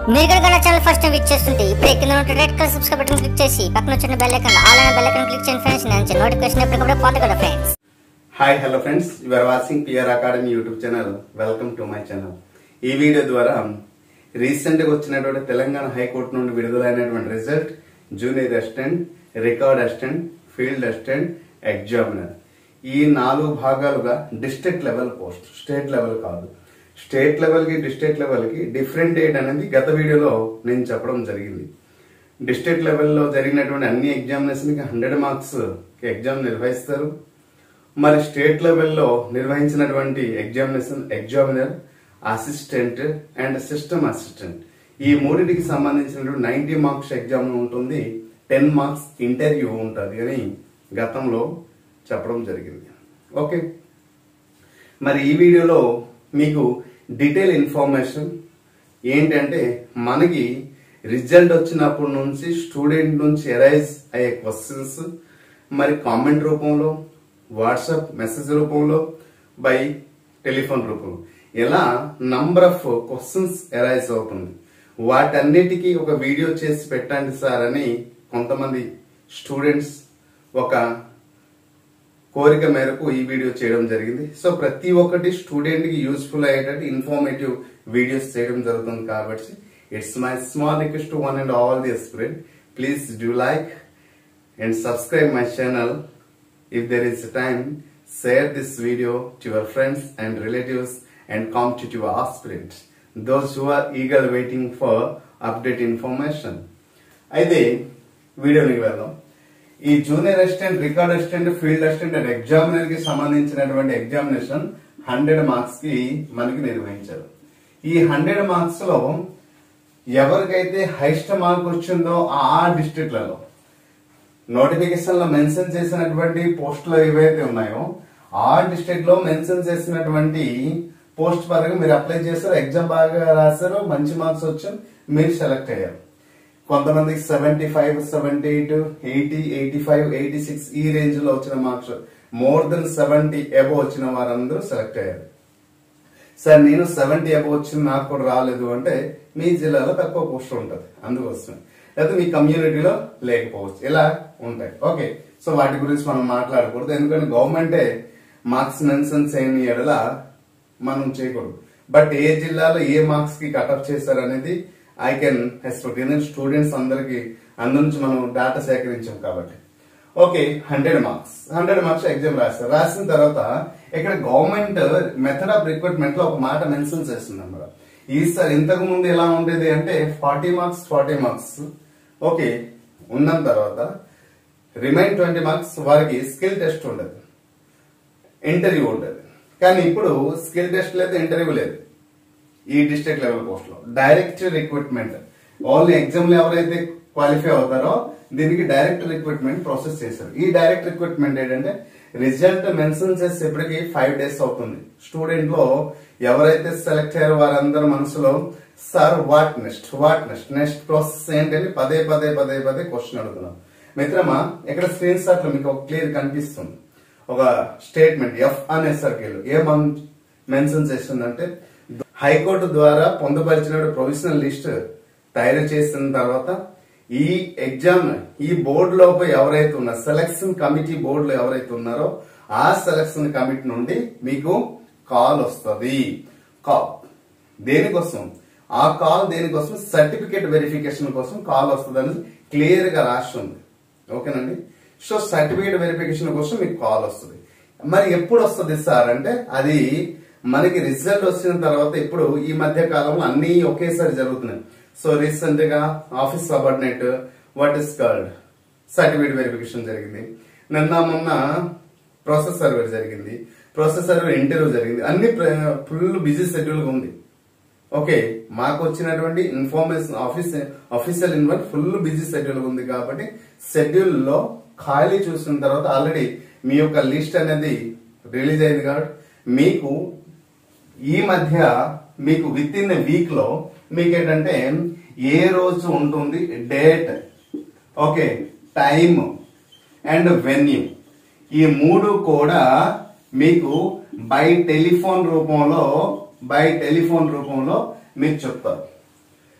మీరు కనుక నా ఛానల్ ఫస్ట్ టైం విచ్ చేస్తుంటే ఇప్పుడు కింద ఉన్న red colour subscribe button click చేసి పక్కన వచ్చిన బెల్ ఐకాన్ ఆల్ అయిన బెల్ ఐకాన్ క్లిక్ చేయండి ఫ్రెండ్స్ నేను నోటిఫికేషన్ ఎప్పటికప్పుడు పోతుంది కదా friends hi hello friends you are watching P R academy YouTube channel welcome to my channel ఈ వీడియో ద్వారా రీసెంట్ గా వచ్చినటువంటి తెలంగాణ హైకోర్టు నుండి విడుదలైనటువంటి result junior assistant record assistant field assistant examiner ఈ నాలుగు భాగాలుగా district level post state level కాదు స్టేట్ లెవెల్ కి డిస్ట్రిక్ట్ లెవెల్ కి డిఫరెంట్ డేట్ అనేది గత వీడియోలో నేను చెప్పడం జరిగింది డిస్ట్రిక్ట్ లెవెల్లో జరిగినటువంటి అన్ని ఎగ్జామినేషన్ కి హండ్రెడ్ మార్క్స్ ఎగ్జామ్ నిర్వహిస్తారు మరి స్టేట్ లెవెల్లో నిర్వహించినటువంటి examination examiner assistant and system assistant ఈ మూడింటికి సంబంధించినటువంటి నైన్టీ మార్క్స్ ఎగ్జామ్ ఉంటుంది టెన్ మార్క్స్ ఇంటర్వ్యూ ఉంటుంది అని గతంలో చెప్పడం జరిగింది ఓకే మరి ఈ వీడియోలో మీకు డీటెయిల్ ఇన్ఫర్మేషన్ ఏంటంటే మనకి రిజల్ట్ వచ్చినప్పటి నుంచి స్టూడెంట్ నుంచి ఎరైజ్ అయ్యే క్వశ్చన్స్ మరి కామెంట్ రూపంలో వాట్సాప్ మెసేజ్ రూపంలో బై టెలిఫోన్ రూపంలో ఇలా నంబర్ ఆఫ్ క్వశ్చన్స్ ఎరైజ్ అవుతుంది వాటన్నిటికీ ఒక వీడియో చేసి పెట్టండి సార్ అని కొంతమంది స్టూడెంట్స్ ఒక కోరిక మేరకు ఈ వీడియో చేయడం జరిగింది సో ప్రతి ఒక్కటి స్టూడెంట్ కి యూస్ఫుల్ అయ్యేటట్టు ఇన్ఫర్మేటివ్ వీడియోస్ చేయడం జరుగుతుంది కాబట్టి it's my small request one and all the aspirant please do like and subscribe my channel if there is time share this video to your friends and relatives and competitive aspirants those who are eager waiting for update information అయితే వీడియోనికి వెళ్దాం ఈ junior assistant record assistant field assistant and examiner కి సంబంధించినటువంటి examination hundred marks కి మనకి నిర్వహించారు ఈ హండ్రెడ్ మార్క్స్ లో ఎవరికైతే హైయెస్ట్ మార్క్ వచ్చిందో ఆ డిస్ట్రిక్ట్లలో నోటిఫికేషన్ లో మెన్షన్ చేసినటువంటి పోస్టులు ఏవైతే ఉన్నాయో ఆ డిస్ట్రిక్ట్ లో మెన్షన్ చేసినటువంటి పోస్ట్ పరంగా మీరు అప్లై చేశారు ఎగ్జామ్ బాగా రాశారు మంచి మార్క్స్ వచ్చారు మీరు సెలెక్ట్ అయ్యారు కొంతమందికి seventy five seventy eight eighty eighty five eighty six ఈ రేంజ్ లో వచ్చిన marks more than seventy above వచ్చిన వారందరూ సెలెక్ట్ అయ్యారు సార్ నేను సెవెంటీ అబో వచ్చింది నాకు కూడా రాలేదు అంటే మీ జిల్లాలో తక్కువ పోస్ట్ ఉంటుంది అందుకోసం లేదా మీ కమ్యూనిటీలో లేకపోవచ్చు ఇలా ఉంటాయి ఓకే సో వాటి గురించి మనం మాట్లాడకూడదు ఎందుకంటే గవర్నమెంటే మార్క్స్ మెన్షన్ చేయని ఎడల మనం చేయకూడదు బట్ ఏ జిల్లాలో ఏ మార్క్స్ కి కటప్ చేశారు అనేది ఐ కెన్ ఎక్స్పెక్ట్ ఎందుకంటే స్టూడెంట్స్ అందరికి అందరి నుంచి మనం డేటా సేకరించాం కాబట్టి okay hundred marks hundred marks exam రాస్తారు రాసిన తర్వాత ఇక్కడ గవర్నమెంట్ మెథడ్ ఆఫ్ రిక్రూట్మెంట్ లో ఒక మాట మెన్షన్ చేస్తుంది అన్నమాట ఈసారి ఇంతకు ముందు ఎలా ఉండేది అంటే forty marks forty marks okay ఉన్న తర్వాత రిమైన్ ట్వంటీ మార్క్స్ వారికి స్కిల్ టెస్ట్ ఉండదు ఇంటర్వ్యూ ఉండదు కానీ ఇప్పుడు స్కిల్ టెస్ట్ లేదు ఇంటర్వ్యూ లేదు ఈ డిస్ట్రిక్ట్ లెవెల్ పోస్ట్ లో డైరెక్ట్ రిక్రూట్మెంట్ ఓన్లీ ఎగ్జామ్ లో ఎవరైతే క్వాలిఫై అవుతారో దీనికి డైరెక్ట్ రిక్రూట్మెంట్ ప్రాసెస్ చేశారు ఈ డైరెక్ట్ రిక్రూట్మెంట్ ఏంటంటే రిజల్ట్ మెన్షన్ చేసి ఇప్పటికి ఫైవ్ డేస్ అవుతుంది స్టూడెంట్ లో ఎవరైతే సెలెక్ట్ అయ్యారో వారందరి మనసులో sir what next what next next process ఏంటని పదే పదే పదే పదే క్వశ్చన్ అడుగుతున్నాం మిత్రమా ఇక్కడ స్క్రీన్ షాట్ లో మీకు ఒక క్లియర్ కనిపిస్తుంది ఒక స్టేట్మెంట్ ఎఫ్ అనే సర్కిల్ ఏం మెన్షన్ చేస్తుందంటే హైకోర్టు ద్వారా పొందుపరిచిన ప్రొవిజనల్ లిస్ట్ తయారు చేసిన తర్వాత ఈ ఎగ్జామ్ ఈ బోర్డు లోపు ఎవరైతే ఉన్నారో సెలక్షన్ కమిటీ బోర్డులో ఎవరైతే ఉన్నారో ఆ సెలక్షన్ కమిటీ నుండి మీకు కాల్ వస్తుంది కాల్ దేనికోసం ఆ కాల్ దేనికోసం సర్టిఫికేట్ వెరిఫికేషన్ కోసం కాల్ వస్తుందని క్లియర్ గా రాసి ఉంది ఓకేనండి సో సర్టిఫికేట్ వెరిఫికేషన్ కోసం మీకు కాల్ వస్తుంది మరి ఎప్పుడు వస్తుంది సార్ అంటే అది మనకి రిజల్ట్ వచ్చిన తర్వాత ఇప్పుడు ఈ మధ్య కాలంలో అన్ని ఒకేసారి జరుగుతున్నాయి సో రీసెంట్ గా office subordinate what is called certificate verification జరిగింది నిన్న మొన్న ప్రాసెస్ సర్వే జరిగింది ప్రాసెస్ సర్వే ఇంటర్వ్యూ జరిగింది అన్ని ఫుల్ బిజీ షెడ్యూల్ ఉంది ఓకే మాకు వచ్చినటువంటి ఇన్ఫర్మేషన్ ఆఫీస్ అఫీషియల్ ఇన్వల్ ఫుల్ బిజీ షెడ్యూల్ ఉంది కాబట్టి షెడ్యూల్ లో ఖాళీ చూసిన తర్వాత ఆల్రెడీ మీ యొక్క లిస్ట్ అనేది రిలీజ్ అయింది కాబట్టి మీకు ఈ మధ్య మీకు విత్ ఇన్ వీక్ లో మీకు ఏంటంటే ఏ రోజు ఉంటుంది date okay time and venue ఈ మూడు కూడా మీకు బై టెలిఫోన్ రూపంలో బై టెలిఫోన్ రూపంలో మీకు చెప్తారు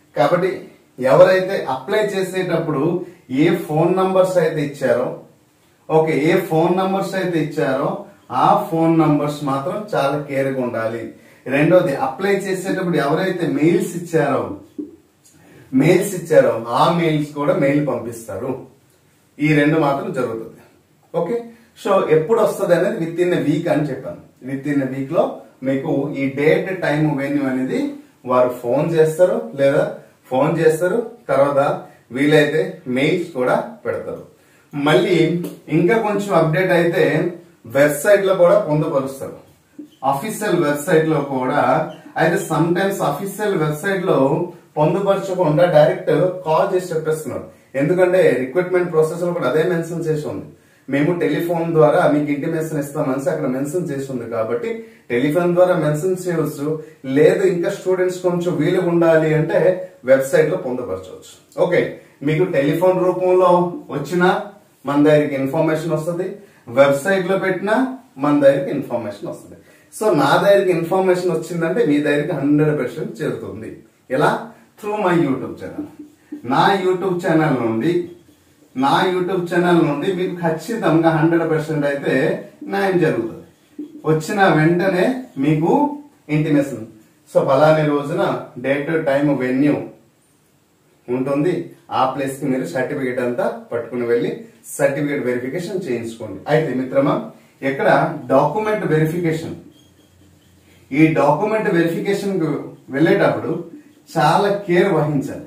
కాబట్టి ఎవరైతే అప్లై చేసేటప్పుడు ఏ ఫోన్ నంబర్స్ అయితే ఇచ్చారో ఓకే ఏ ఫోన్ నంబర్స్ అయితే ఇచ్చారో ఆ ఫోన్ నంబర్స్ మాత్రం చాలా కేర్గా ఉండాలి రెండోది అప్లై చేసేటప్పుడు ఎవరైతే మెయిల్స్ ఇచ్చారో మెయిల్స్ ఇచ్చారో ఆ మెయిల్స్ కూడా మెయిల్ పంపిస్తారు ఈ రెండు మాత్రం జరుగుతుంది ఓకే సో ఎప్పుడు వస్తుంది అనేది విత్ ఇన్ వీక్ అని చెప్పాను విత్ ఇన్ వీక్ లో మీకు ఈ డేట్ టైం వెన్యూ అనేది వారు ఫోన్ చేస్తారు లేదా ఫోన్ చేస్తారు తర్వాత వీలైతే మెయిల్స్ కూడా పెడతారు మళ్ళీ ఇంకా కొంచెం అప్డేట్ అయితే వెబ్సైట్ లో కూడా పొందుపరుస్తారు అఫీషియల్ వెబ్సైట్ లో కూడా అయితే సమ్ టైమ్స్ అఫీషియల్ వెబ్సైట్ లో పొందుపరచకుండా డైరెక్ట్ కాల్ చేసి చెప్పేస్తున్నారు ఎందుకంటే రిక్రూట్మెంట్ ప్రాసెస్ లో కూడా అదే మెన్షన్ చేసి ఉంది మేము టెలిఫోన్ ద్వారా మీకు ఇంటిమేషన్ ఇస్తామని అక్కడ మెన్షన్ చేసి ఉంది కాబట్టి టెలిఫోన్ ద్వారా మెన్షన్ చేయవచ్చు లేదు ఇంకా స్టూడెంట్స్ కొంచెం వీలు ఉండాలి అంటే వెబ్సైట్ లో పొందుపరచవచ్చు ఓకే మీకు టెలిఫోన్ రూపంలో వచ్చినా మన దగ్గరికి ఇన్ఫర్మేషన్ వస్తుంది వెబ్సైట్ లో పెట్టినా మన దగ్గరికి ఇన్ఫర్మేషన్ వస్తుంది సో నా దగ్గరికి ఇన్ఫర్మేషన్ వచ్చిందంటే మీ దగ్గరికి హండ్రెడ్ పర్సెంట్ చేరుతుంది ఎలా త్రూ మై యూట్యూబ్ ఛానల్ నా యూట్యూబ్ ఛానల్ నుండి నా యూట్యూబ్ ఛానల్ నుండి మీకు ఖచ్చితంగా హండ్రెడ్ పర్సెంట్ అయితే న్యాయం జరుగుతుంది వచ్చిన వెంటనే మీకు ఇంటిమేషన్ సో పలాని రోజున డేట్ టైం వెన్యూ ఉంటుంది ఆ ప్లేస్ కి మీరు సర్టిఫికేట్ అంతా పట్టుకుని వెళ్ళి సర్టిఫికేట్ వెరిఫికేషన్ చేయించుకోండి అయితే మిత్రమా ఇక్కడ డాక్యుమెంట్ వెరిఫికేషన్ ఈ డాక్యుమెంట్ వెరిఫికేషన్ కు వెళ్ళేటప్పుడు చాలా కేర్ వహించాలి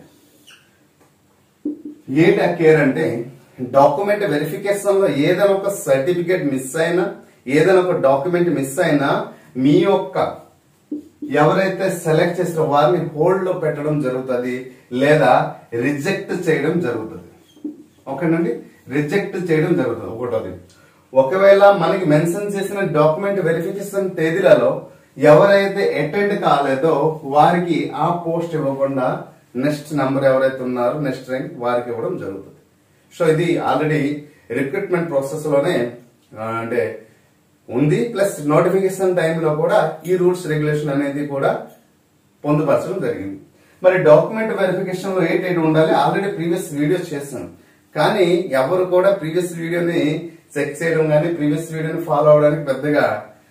ఏంటి ఆ కేర్ అంటే డాక్యుమెంట్ వెరిఫికేషన్ లో ఏదైనా ఒక సర్టిఫికేట్ మిస్ అయినా ఏదైనా ఒక డాక్యుమెంట్ మిస్ అయినా మీ యొక్క ఎవరైతే సెలెక్ట్ చేసిన వారిని హోల్డ్ లో పెట్టడం జరుగుతుంది లేదా రిజెక్ట్ చేయడం జరుగుతుంది ఓకేనండి రిజెక్ట్ చేయడం జరుగుతుంది ఒకటోది ఒకవేళ మనకి మెన్షన్ చేసిన డాక్యుమెంట్ వెరిఫికేషన్ తేదీలలో ఎవరైతే అటెండ్ కాలేదో వారికి ఆ పోస్ట్ ఇవ్వకుండా నెక్స్ట్ నంబర్ ఎవరైతే ఉన్నారో నెక్స్ట్ ర్యాంక్ వారికి ఇవ్వడం జరుగుతుంది సో ఇది ఆల్రెడీ రిక్రూట్మెంట్ ప్రాసెస్ లోనే ఆ, అంటే ఉంది ప్లస్ నోటిఫికేషన్ టైంలో కూడా ఈ రూల్స్ రెగ్యులేషన్ అనేది కూడా పొందుపరచడం జరిగింది మరి డాక్యుమెంట్ వెరిఫికేషన్ లో ఏంటి ఏంటి ఉండాలి ఆల్రెడీ ప్రీవియస్ వీడియోస్ చేస్తాను కానీ ఎవరు కూడా ప్రీవియస్ వీడియోని చెక్ చేయడం కానీ ప్రీవియస్ వీడియోని ఫాలో అవడానికి పెద్దగా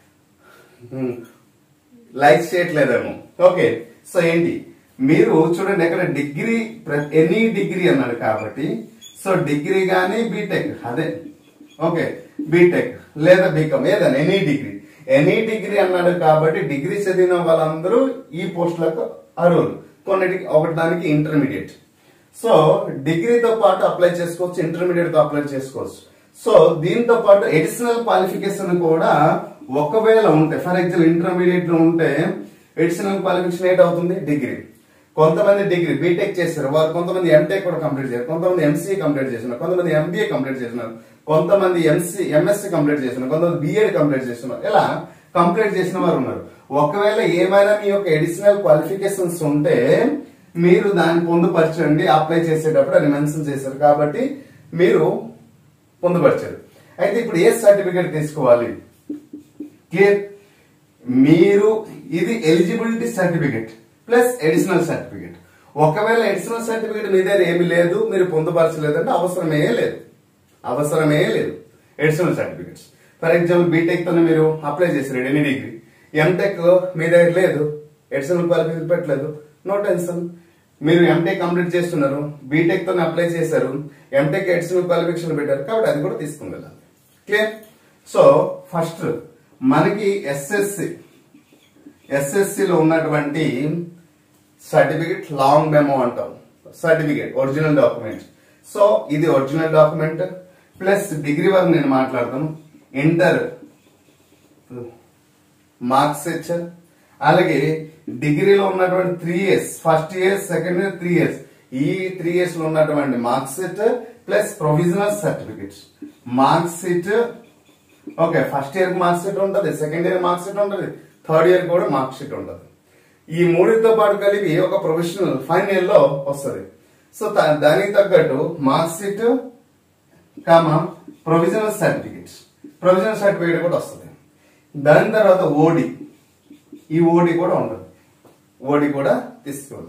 లైక్ చేయట్లేదేమో ఓకే సో ఏంటి మీరు చూడండి ఎక్కడ డిగ్రీ ఎనీ డిగ్రీ అన్నాడు కాబట్టి సో డిగ్రీ కానీ బీటెక్ అదే ఓకే బీటెక్ లేదా బీకామ్ ఏదైనా ఎనీ డిగ్రీ ఎనీ డిగ్రీ అన్నాడు కాబట్టి డిగ్రీ చదివిన వాళ్ళందరూ ఈ పోస్టులకు అర్హులు కొన్నిటికి ఒకటి దానికి ఇంటర్మీడియట్ సో డిగ్రీతో పాటు అప్లై చేసుకోవచ్చు ఇంటర్మీడియట్ తో అప్లై చేసుకోవచ్చు సో దీంతో పాటు ఎడిషనల్ క్వాలిఫికేషన్ కూడా ఒకవేళ ఉంటే ఫర్ ఎగ్జాంపుల్ ఇంటర్మీడియట్ లో ఉంటే ఎడిషనల్ క్వాలిఫికేషన్ ఏంటి అవుతుంది డిగ్రీ కొంతమంది డిగ్రీ బీటెక్ చేశారు వారు కొంతమంది ఎంటెక్ కూడా కంప్లీట్ చేశారు కొంతమంది ఎంసీఏ కంప్లీట్ చేసినారు కొంతమంది ఎంబీఏ కంప్లీట్ చేసినారు కొంతమంది ఎంసీ ఎంఎస్సీ కంప్లీట్ చేసినారు కొంతమంది బీఎడ్ కంప్లీట్ చేస్తున్నారు ఇలా కంప్లీట్ చేసిన వారు ఉన్నారు ఒకవేళ ఏమైనా మీ యొక్క ఎడిషనల్ క్వాలిఫికేషన్స్ ఉంటే మీరు దాన్ని పొందుపరచండి అప్లై చేసేటప్పుడు అది మెన్షన్ చేశారు కాబట్టి మీరు పొందుపరిచారు అయితే ఇప్పుడు ఏ సర్టిఫికేట్ తీసుకోవాలి క్లియర్ మీరు ఇది eligibility certificate plus additional certificate ఒకవేళ ఎడిషనల్ సర్టిఫికేట్ మీ దగ్గర ఏమి లేదు మీరు పొందుపరచలేదంటే అవసరమే లేదు అవసరమే లేదు additional certificates for example BTech తో మీరు అప్లై చేశారు ఎనీ డిగ్రీ ఎంటెక్ మీ దగ్గర లేదు ఎడిషనల్ క్వాలిఫికేషన్ పెట్టలేదు నో టెన్షన్ మీరు ఎంటెక్ కంప్లీట్ చేస్తున్నారు బీటెక్ తో అప్లై చేశారు ఎంటెక్ ఎడిషనల్ క్వాలిఫికేషన్ పెట్టారు కాబట్టి అది కూడా తీసుకుని వెళ్ళాలి క్లియర్ సో ఫస్ట్ మనకి ఎస్ఎస్సి ఎస్ఎస్సి లో ఉన్నటువంటి సర్టిఫికెట్ లాంగ్ మెమో అంటాం సర్టిఫికేట్ ఒరిజినల్ డాక్యుమెంట్ సో ఇది ఒరిజినల్ డాక్యుమెంట్ ప్లస్ డిగ్రీ వరకు నేను మాట్లాడతాను ఇంటర్ మార్క్స్ సెక్షన్ అలాగే డిగ్రీలో ఉన్నటువంటి three years first year second year three years ఈ త్రీ ఇయర్స్ లో ఉన్నటువంటి marks set plus provisional certificates marks sheet okay first year marks sheet ఉంటుంది సెకండ్ ఇయర్ మార్క్స్ షీట్ ఉంటుంది థర్డ్ ఇయర్ కూడా marks sheet ఉంటుంది ఈ మూడింటితో పాటు కలిపి ఒక ప్రొఫెషనల్ ఫైనల్ ఇయర్ లో వస్తుంది సో దా- దానికి తగ్గట్టు marks sheet comma provisional certificates provisional certificate కూడా వస్తుంది దాని తర్వాత ఓడి ఈ ఓడి కూడా ఉంటుంది ఓడి కూడా తీసుకువెళ్ళాలి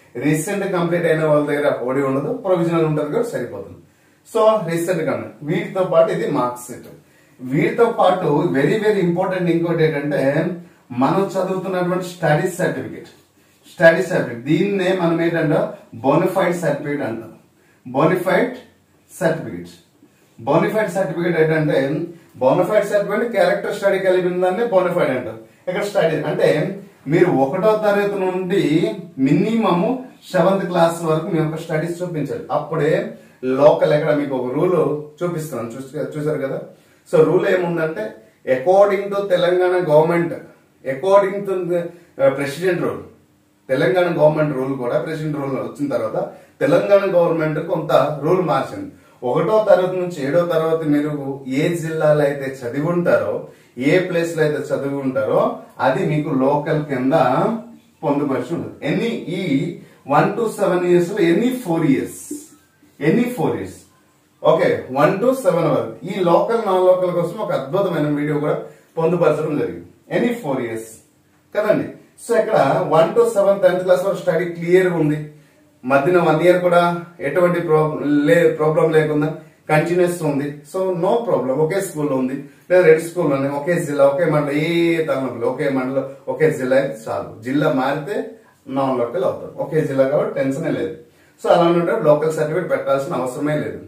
రీసెంట్ కంప్లీట్ అయిన వాళ్ళ దగ్గర ఓడి ఉండదు ప్రొవిజనల్ ఉంటుంది కూడా సరిపోతుంది సో రీసెంట్ కంప్లీట్ వీటితో పాటు ఇది మార్క్స్ షీట్ వీటితో పాటు వెరీ వెరీ ఇంపార్టెంట్ ఇంకోటి ఏంటంటే మనం చదువుతున్నటువంటి స్టడీ సర్టిఫికేట్ స్టడీ సర్టిఫికేట్ దీన్నే మనం ఏంటంటే బోనిఫైడ్ సర్టిఫికేట్ అంటాం బోనిఫైడ్ సర్టిఫికేట్ బోనిఫైడ్ సర్టిఫికేట్ ఏంటంటే బోనిఫైడ్ సర్టిఫికేట్ క్యారెక్టర్ స్టడీ కలిపి ఉందని బోనిఫైడ్ అంటారు ఇక్కడ స్టడీ అంటే మీరు ఒకటో తరగతి నుండి మినిమమ్ సెవెంత్ క్లాస్ వరకు మీ యొక్క స్టడీస్ చూపించాలి అప్పుడే లోకల్ ఎక్కడ మీకు ఒక రూల్ చూపిస్తున్నాను చూసి చూసారు కదా సో రూల్ ఏముందంటే according to Telangana government according to president rule Telangana government rule కూడా ప్రెసిడెంట్ రూల్ వచ్చిన తర్వాత తెలంగాణ గవర్నమెంట్ కొంత రూల్ మార్చింది ఒకటో తరగతి నుంచి ఏడో తరగతి మీరు ఏ జిల్లాలో అయితే చదివి ఉంటారో ఏ ప్లేస్ లో అయితే చదివి ఉంటారో అది మీకు లోకల్ కింద పొందుపరిచి ఉంటుంది ఎన్ని ఈ వన్ టు సెవెన్ ఇయర్స్ లో ఎన్ని ఫోర్ ఇయర్స్ ఎన్ని four years okay one two seven వరకు ఈ లోకల్ నాన్ లోకల్ కోసం ఒక అద్భుతమైన వీడియో కూడా పొందుపరచడం జరిగింది ఎనీ ఫోర్ ఇయర్స్ కదండి సో ఇక్కడ one two seven tenth class వరకు స్టడీ క్లియర్ గా ఉంది మధ్యన వన్ ఇయర్ కూడా ఎటువంటి ప్రాబ్లం లేకుండా కంటిన్యూస్ ఉంది సో నో ప్రాబ్లం ఒకే స్కూల్లో ఉంది లేదా రెండు స్కూల్లో ఉంది ఒకే జిల్లా ఒకే మండలం ఏ తరగతి ఒకే మండలం ఒకే జిల్లా అయితే చాలు జిల్లా మారితే నాన్ లోకల్ అవుతారు ఒకే జిల్లా కాబట్టి టెన్షనే లేదు సో అలా ఉంటే లోకల్ సర్టిఫికేట్ పెట్టాల్సిన అవసరమే లేదు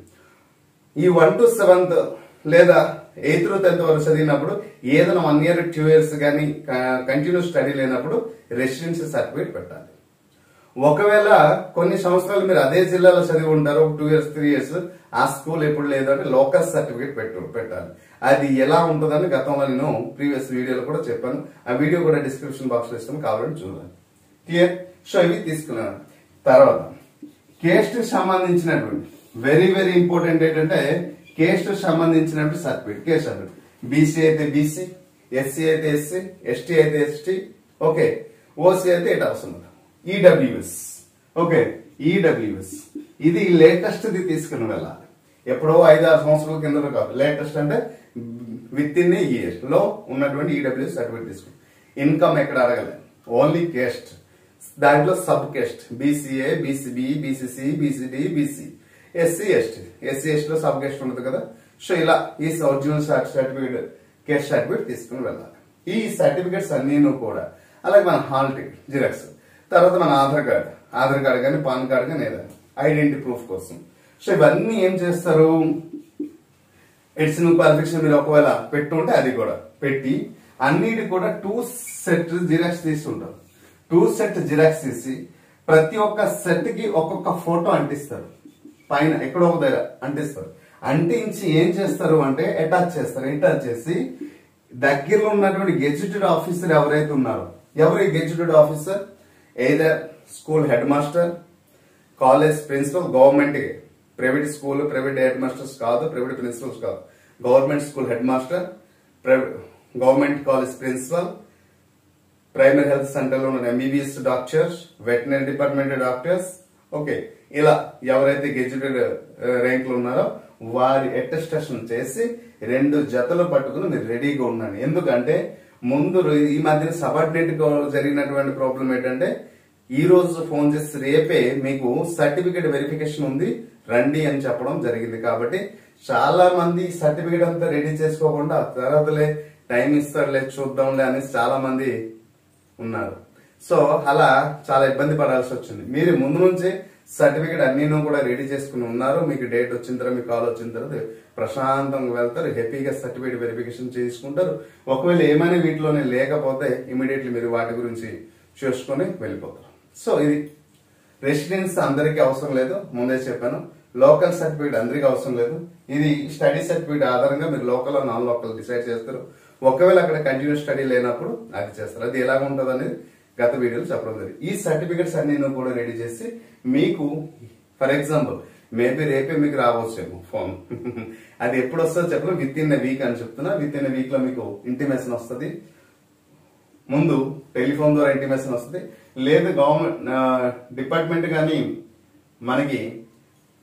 ఈ వన్ టు సెవెంత్ లేదా ఎయిత్ టు టెన్త్ వరకు చదివినప్పుడు ఏదైనా వన్ ఇయర్ టూ ఇయర్స్ కానీ కంటిన్యూ స్టడీ లేనప్పుడు రెసిడెన్సీ సర్టిఫికేట్ పెట్టాలి ఒకవేళ కొన్ని సంవత్సరాలు మీరు అదే జిల్లాలో చదివి ఉంటారు టూ ఇయర్స్ త్రీ ఇయర్స్ ఆ స్కూల్ ఎప్పుడు లేదు అంటే లోకల్ సర్టిఫికేట్ పెట్టు పెట్టాలి అది ఎలా ఉంటుందని గతంలో నేను ప్రీవియస్ వీడియోలో కూడా చెప్పాను ఆ వీడియో కూడా డిస్క్రిప్షన్ బాక్స్ లో ఇస్తాను కావాలని చూడాలి క్లియర్ సో ఇవి తీసుకున్నాను తర్వాత కేస్ట్ సంబంధించినటువంటి వెరీ వెరీ ఇంపార్టెంట్ ఏంటంటే కేస్ట్ సంబంధించినటువంటి సర్టిఫికేట్ కేస్ట్ సర్టిఫికేట్ బీసీ అయితే బీసీ ఎస్సీ అయితే ఎస్సీ ఎస్టీ అయితే ఎస్టీ ఓకే ఓసీ అయితే ఎట్ అవసరం ఈడబ్ల్యూఎస్ ఓకే ఈడబ్ల్యూఎస్ ఇది లేటెస్ట్ ది తీసుకుని వెళ్ళాలి ఎప్పుడో ఐదు ఆరు సంవత్సరాల కింద కాదు లేటెస్ట్ అంటే విత్ ఇన్ ఇయర్ లో ఉన్నటువంటి ఈడబ్ల్యూఎస్ సర్టిఫికేట్ తీసుకుని ఇన్కమ్ ఎక్కడ అడగలేదు ఓన్లీ కేస్ట్ దాంట్లో sub caste BCA BCB BCC BCD BC SC ST SC ST లో సబ్ కేస్ట్ ఉంటుంది కదా సో ఇలా ఈ ఒరిజినల్ సర్టిఫికేట్ కేస్ట్ సర్టిఫికేట్ తీసుకుని వెళ్ళాలి ఈ సర్టిఫికేట్స్ అన్నీ కూడా అలాగే మన హాల్ టికెట్ జిరాక్స్ తర్వాత మన ఆధార్ కార్డ్ ఆధార్ కార్డ్ కానీ పాన్ కార్డ్ కానీ ఏదైనా ఐడెంటిటీ ప్రూఫ్ కోసం సో ఇవన్నీ ఏం చేస్తారు ఎడిషనల్ క్వాలిఫికేషన్ మీరు ఒకవేళ పెట్టుంటే అది కూడా పెట్టి అన్నిటి కూడా టూ సెట్ జిరాక్స్ తీసుకుంటారు టూ సెట్ జిరాక్స్ తీసి ప్రతి ఒక్క సెట్ కి ఒక్కొక్క ఫోటో అంటిస్తారు పైన ఎక్కడో ఒక దగ్గర అంటిస్తారు అంటించి ఏం చేస్తారు అంటే అటాచ్ చేస్తారు అటాచ్ చేసి దగ్గరలో ఉన్నటువంటి గెజిటెడ్ ఆఫీసర్ ఎవరైతే ఉన్నారో ఎవరు gazetted officer either school head master college principal government private school private head masters కాదు ప్రైవేట్ ప్రిన్సిపల్స్ కాదు government school head master government college principal primary health centre లో ఉన్న MBBS doctors veterinary department doctors okay ఇలా ఎవరైతే gazetted rank లో ఉన్నారో వారి attestation చేసి రెండు జతలు పట్టుకుని మీరు రెడీగా ఉండండి ఎందుకంటే ముందు ఈ మధ్యన సబార్డినేట్ జరిగినటువంటి ప్రాబ్లం ఏంటంటే ఈ రోజు ఫోన్ చేసి రేపే మీకు సర్టిఫికేట్ వెరిఫికేషన్ ఉంది రండి అని చెప్పడం జరిగింది కాబట్టి చాలా మంది సర్టిఫికేట్ అంతా రెడీ చేసుకోకుండా తర్వాతలే టైం ఇస్తాడులే చూద్దాంలే అనేసి చాలా మంది ఉన్నారు సో అలా చాలా ఇబ్బంది పడాల్సి వచ్చింది మీరు ముందు నుంచే సర్టిఫికేట్ అన్ని కూడా రెడీ చేసుకుని ఉన్నారు మీకు డేట్ వచ్చిన తర్వాత మీకు కాల్ వచ్చిన తర్వాత ప్రశాంతంగా వెళ్తారు హ్యాపీగా సర్టిఫికేట్ వెరిఫికేషన్ చేసుకుంటారు ఒకవేళ ఏమైనా వీటిలోనే లేకపోతే ఇమీడియట్లీ మీరు వాటి గురించి చూసుకొని వెళ్ళిపోతారు సో ఇది రెసిడెన్స్ అందరికీ అవసరం లేదు ముందే చెప్పాను లోకల్ సర్టిఫికేట్ అందరికీ అవసరం లేదు ఇది స్టడీ సర్టిఫికేట్ ఆధారంగా మీరు లోకల్ నాన్ లోకల్ డిసైడ్ చేస్తారు ఒకవేళ అక్కడ కంటిన్యూ స్టడీ లేనప్పుడు అది చేస్తారు అది ఎలాగ ఉంటుంది అనేది గత వీడియోలో చెప్పడం జరిగింది ఈ సర్టిఫికేట్స్ అన్ని కూడా రెడీ చేసి మీకు ఫర్ ఎగ్జాంపుల్ మేబీ రేపే మీకు రావచ్చేమో ఫోన్ అది ఎప్పుడు వస్తుందో చెప్పడం విత్ ఇన్ వీక్ అని చెప్తున్నా విత్ ఇన్ వీక్ లో మీకు ఇంటిమేషన్ వస్తుంది ముందు టెలిఫోన్ ద్వారా ఇంటిమేషన్ వస్తుంది లేదు గవర్నమెంట్ డిపార్ట్మెంట్ కానీ మనకి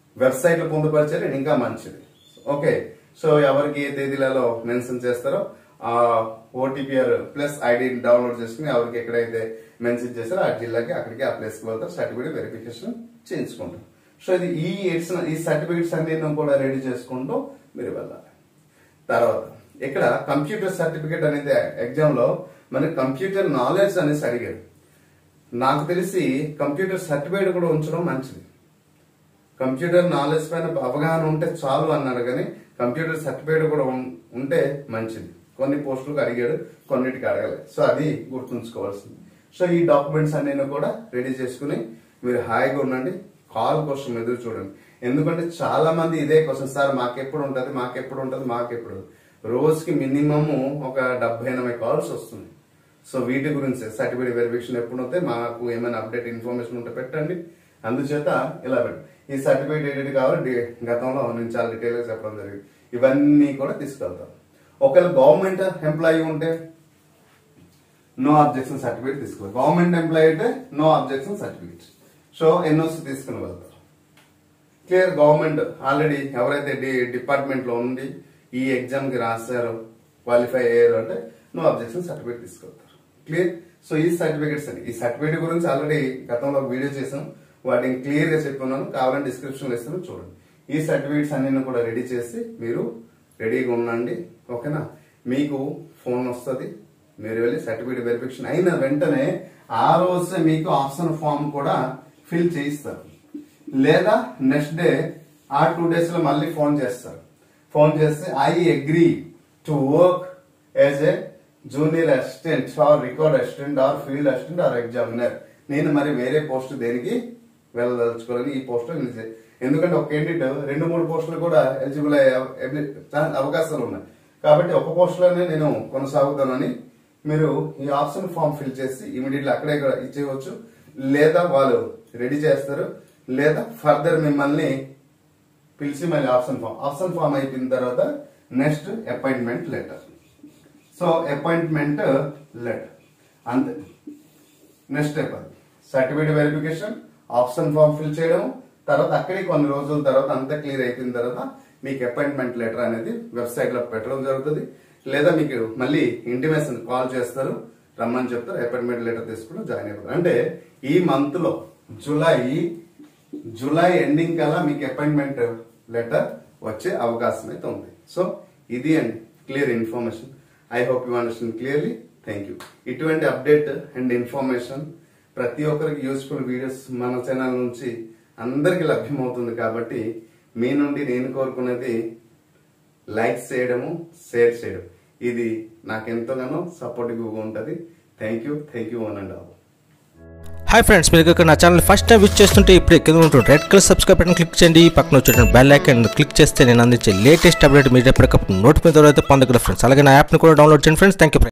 వెబ్సైట్ లో పొందుపరిచారు ఇంకా మంచిది ఓకే సో ఎవరికి ఏ తేదీలలో మెన్షన్ చేస్తారో ఆ ఓటీపీఆర్ ప్లస్ ఐడి డౌన్లోడ్ చేసుకుని ఎవరికి ఎక్కడైతే మెన్షన్ చేస్తారో ఆ జిల్లాకి అక్కడికి ఆ ప్లేస్ కి వెళ్తారు సర్టిఫికేట్ వెరిఫికేషన్ చేయించుకుంటారు సో ఇది ఈ ఎడిషన్ ఈ సర్టిఫికేట్స్ అన్ని కూడా రెడీ చేసుకుంటూ మీరు వెళ్ళాలి తర్వాత ఇక్కడ కంప్యూటర్ సర్టిఫికేట్ అనేది ఎగ్జామ్ లో మనకి కంప్యూటర్ నాలెడ్జ్ అనేసి అడిగారు నాకు తెలిసి కంప్యూటర్ సర్టిఫికేట్ కూడా ఉంచడం మంచిది కంప్యూటర్ నాలెడ్జ్ పైన అవగాహన ఉంటే చాలు అన్నాడు కానీ కంప్యూటర్ సర్టిఫికేట్ కూడా ఉం- ఉంటే మంచిది కొన్ని పోస్టులకు అడిగాడు కొన్నిటికి అడగలేదు సో అది గుర్తుంచుకోవాల్సింది సో ఈ డాక్యుమెంట్స్ అన్ని కూడా రెడీ చేసుకుని మీరు హాయిగా ఉండండి కాల్ కోసం ఎదురు చూడండి ఎందుకంటే చాలా మంది ఇదే క్వశ్చన్ సార్ మాకెప్పుడు ఉంటది మాకెప్పుడు ఉంటది మాకెప్పుడు రోజుకి మినిమం ఒక డెబ్బై ఎనభై కాల్స్ వస్తుంది సో వీటి గురించి సర్టిఫికేట్ వెరిఫికేషన్ ఎప్పుడు అవుతాయి మాకు ఏమైనా అప్డేట్ ఇన్ఫర్మేషన్ ఉంటే పెట్టండి అందుచేత ఇలా పెట్టు ఈ సర్టిఫికేట్ ఏదైతే కావాలి డి- గతంలో నేను చాలా డీటెయిల్ గా చెప్పడం జరిగింది ఇవన్నీ కూడా తీసుకెళ్తాం ఒకవేళ గవర్నమెంట్ ఎంప్లాయీ ఉంటే నో అబ్జెక్షన్ సర్టిఫికేట్ తీసుకోవాలి గవర్నమెంట్ ఎంప్లాయీ అయితే no objection certificate so NOC తీసుకుని వెళ్తారు క్లియర్ గవర్నమెంట్ ఆల్రెడీ ఎవరైతే డి- డిపార్ట్మెంట్ లో ఉండి ఈ ఎగ్జామ్ కి రాశారో క్వాలిఫై అయ్యారు అంటే నో అబ్జెక్షన్ సర్టిఫికేట్ తీసుకెళ్తారు క్లియర్ సో ఈ సర్టిఫికేట్స్ అండి ఈ సర్టిఫికేట్ గురించి ఆల్రెడీ గతంలో ఒక వీడియో చేసాం వాటిని క్లియర్ గా చెప్పుకున్నాను కావాలంటే డిస్క్రిప్షన్ లో ఇస్తాను చూడండి ఈ సర్టిఫికేట్స్ అన్ని కూడా రెడీ చేసి మీరు రెడీగా ఉండండి ఓకేనా మీకు ఫోన్ వస్తుంది మీరు వెళ్ళి సర్టిఫికేట్ వెరిఫికేషన్ అయిన వెంటనే ఆ రోజే మీకు ఆప్షన్ ఫామ్ కూడా ఫిల్ చేయిస్తారు లేదా నెక్స్ట్ డే ఆ టూ డేస్ లో మళ్ళీ ఫోన్ చేస్తారు ఫోన్ చేస్తే I agree to work as a junior assistant or record assistant or field assistant or examiner నేను మరి వేరే పోస్ట్ దేనికి వెళ్ళదలుచుకోవాలని ఈ పోస్ట్ ఎందుకంటే ఒక క్యాండిడేట్ రెండు మూడు పోస్టులు కూడా ఎలిజిబుల్ అయ్యే అవ- ఎబిలి- ఛాన్స్- అవకాశాలు ఉన్నాయి కాబట్టి ఒక పోస్ట్ లోనే నేను కొనసాగుతానని మీరు ఈ ఆప్షన్ ఫామ్ ఫిల్ చేసి ఇమీడియట్లీ అక్కడే కూడా ఇచ్చేయవచ్చు లేదా వాళ్ళు రెడీ చేస్తారు లేదా ఫర్దర్ మిమ్మల్ని పిలిచి మళ్ళీ ఆప్షన్ ఫామ్ ఆప్షన్ ఫామ్ అయిపోయిన తర్వాత next appointment letter so appointment letter అంతే నెక్స్ట్ స్టెప్ అది certificate verification option form fill చేయడం తర్వాత అక్కడికి కొన్ని రోజుల తర్వాత అంతా క్లియర్ అయిపోయిన తర్వాత మీకు అపాయింట్మెంట్ లెటర్ అనేది వెబ్సైట్ లో పెట్టడం జరుగుతుంది లేదా మీకు మళ్ళీ ఇంటిమేషన్ కాల్ చేస్తారు రమ్మని చెప్తారు అపాయింట్మెంట్ లెటర్ తీసుకుని జాయిన్ అయిపోతారు అంటే ఈ మంత్ లో జూలై జూలై ఎండింగ్ కల్లా మీకు అపాయింట్మెంట్ లెటర్ వచ్చే అవకాశం అయితే ఉంది సో ఇది అండి clear information I hope you understand clearly thank you ఇటువంటి అప్డేట్ అండ్ ఇన్ఫర్మేషన్ ప్రతి ఒక్కరికి యూస్ఫుల్ వీడియోస్ మన ఛానల్ నుంచి అందరికి లభ్యమవుతుంది కాబట్టి మీ నుండి నేను కోరుకునేది లైక్ చేయడము షేర్ చేయడం ఇది నాకు ఎంతగానో సపోర్టివ్గా ఉంటుంది thank you thank you one and all hi friends మీరు ఇక్కడ నా ఛానల్ ఫస్ట్ టైం విచ్ చేస్తుంటే ఇప్పుడు కింద ఉంటుంది red colour subscribe button click చేయండి పక్కన వచ్చేటువంటి బెల్ ఐకాన్ క్లిక్ చేస్తే నేను అందించే లేటెస్ట్ అప్డేట్ మీరు ఎప్పటికప్పుడు నోటిఫికేషన్ అయితే పొందగలరు ఫ్రెండ్స్ అలాగే నా యాప్ని కూడా డౌన్లోడ్ చేయండి ఫ్రెండ్స్ థ్యాంక్ యూ